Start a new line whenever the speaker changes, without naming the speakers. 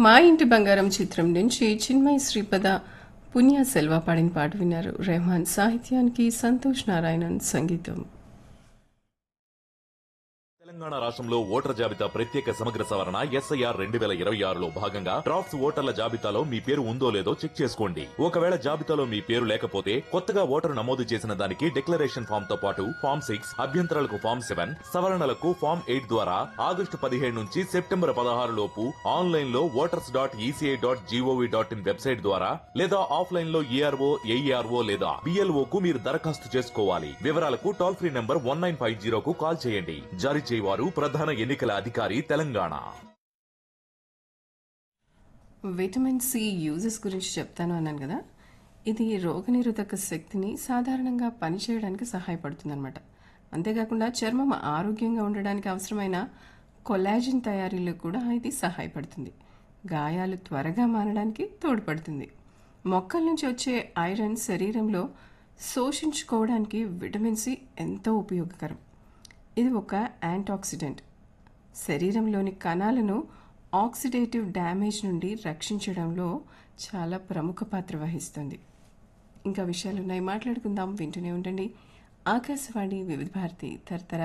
మా ఇంటి బంగారం చిత్రం నుంచి చిన్మయి శ్రీపద పుణ్య సెల్వ పాడిన పాట విన్నారు రెహమాన్ సాహిత్యానికి సంతోష్ నారాయణన్ సంగీతం
తెలంగాణ రాష్ట్రంలో ఓటర్ జాబితా ప్రత్యేక సమగ్ర సవరణ ఎస్ఐఆర్ రెండు వేల ఇరవై ఆరులో భాగంగా డ్రాఫ్ట్స్ ఓటర్ల జాబితాలో మీ పేరు ఉందో లేదో చెక్ చేసుకోండి ఒకవేళ జాబితాలో మీ పేరు లేకపోతే కొత్తగా ఓటరు నమోదు చేసిన దానికి డిక్లరేషన్ ఫామ్ తో పాటు ఫామ్ సిక్స్ అభ్యంతరాలకు ఫామ్ సెవెన్ సవరణలకు ఫామ్ ఎయిట్ ద్వారా ఆగస్టు పదిహేడు నుంచి సెప్టెంబర్ పదహారు లోపు ఆన్లైన్ లో voters dot ECI dot GOV dot in website ద్వారా లేదా ఆఫ్లైన్ లో ఈఆర్ఓ ఏఈఆర్ఓ లేదా బిఎల్ఓ కు మీరు దరఖాస్తు చేసుకోవాలి వివరాలకు toll free number one nine five జీరోకు కాల్ చేయండి జారీ చేయవారు ప్రధాన ఎన్నికల అధికారి తెలంగాణ
విటమిన్ సి యూజెస్ గురించి చెప్తాను అన్నాను కదా ఇది రోగనిరోధక శక్తిని సాధారణంగా పనిచేయడానికి సహాయపడుతుంది అనమాట అంతేకాకుండా చర్మం ఆరోగ్యంగా ఉండడానికి అవసరమైన కొలాజిన్ తయారీలో కూడా ఇది సహాయపడుతుంది గాయాలు త్వరగా మారడానికి తోడ్పడుతుంది మొక్కల నుంచి వచ్చే ఐరన్ శరీరంలో శోషించుకోవడానికి విటమిన్ సి ఎంతో ఉపయోగకరం ఇది ఒక యాంటాక్సిడెంట్ శరీరంలోని కణాలను ఆక్సిడేటివ్ డ్యామేజ్ నుండి రక్షించడంలో చాలా ప్రముఖ పాత్ర వహిస్తుంది ఇంకా విషయాలు ఉన్నాయి మాట్లాడుకుందాం వింటూనే ఉండండి ఆకాశవాణి వివిధ భారతి తరతర